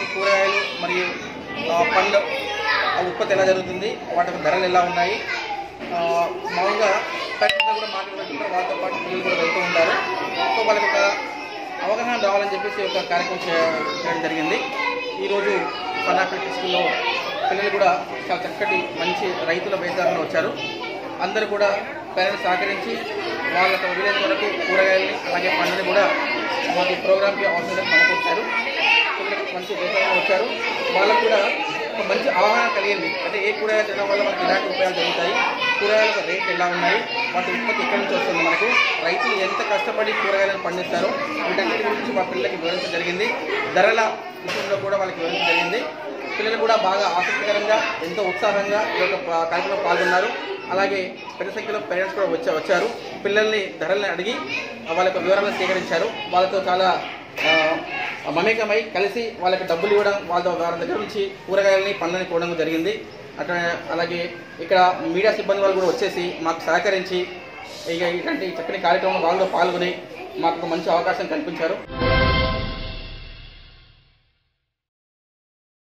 కూరగాయలు మరియు ఆ, పండ్లు ఆ ఉత్పత్తి ఎలా జరుగుతుంది వాటి యొక్క ధరలు ఎలా ఉన్నాయి ఆ, మామూలుగా ఫ్యాక్టరీలో కూడా మార్కెట్ పెట్టుకుంటారు వాళ్ళతో పాటు పిల్లలు కూడా వెళ్తూ ఉంటారు సో వాళ్ళకి ఒక అవగాహన రావాలని చెప్పేసి ఒక కార్యక్రమం చే- చేయడం జరిగింది ఈరోజు ఫనాపల్లి స్కూల్లో పిల్లలు కూడా చాలా చక్కటి మంచి రైతుల వేదాలను వచ్చారు అందరూ కూడా పేరెంట్స్ సహకరించి వాళ్ళకు వీలైన వరకు కూరగాయలని అలాగే పండ్లని కూడా మాకు ఈ ప్రోగ్రామ్కి అవసరం సమకూర్చారు పిల్లలకు మంచి వేదాలు వచ్చారు వాళ్ళకు కూడా ఒక మంచి అవగాహన కలిగింది అంటే ఏ కూరగాయలు తినడం వల్ల మనకి ఇలాంటి ఉపయోగాలు జరుగుతాయి కూరగాయల యొక్క రేట్ ఎలా ఉన్నాయి వాటి ఉత్పత్తి ఎక్కడి నుంచి వస్తుంది మనకు రైతులు ఎంత కష్టపడి కూరగాయలను పండిస్తారో వీటన్నిటి గురించి మా పిల్లలకి వివరించడం జరిగింది ధరల విషయంలో కూడా వాళ్ళకి వివరించడం జరిగింది పిల్లలు కూడా బాగా ఆసక్తికరంగా ఎంతో ఉత్సాహంగా ఈ యొక్క ప- కార్యక్రమంలో పాల్గొన్నారు అలాగే పెద్ద సంఖ్యలో పేరెంట్స్ కూడా వచ్చా వచ్చారు పిల్లల్ని ధరల్ని అడిగి వాళ్ళ యొక్క వివరాలను సేకరించారు వాళ్ళతో చాలా ఆ, మమేకమై కలిసి వాళ్ళకి డబ్బులు ఇవ్వడం వాళ్ళ వాళ్ళ దగ్గర నుంచి కూరగాయలని పండ్లని కోవడం జరిగింది అట్లా అలాగే ఇక్కడ మీడియా సిబ్బంది వాళ్ళు కూడా వచ్చేసి మాకు సహకరించి ఇక ఇట్లాంటి చక్కని కార్యక్రమంలో వాళ్ళలో పాల్గొని మాకు ఒక మంచి అవకాశం కల్పించారు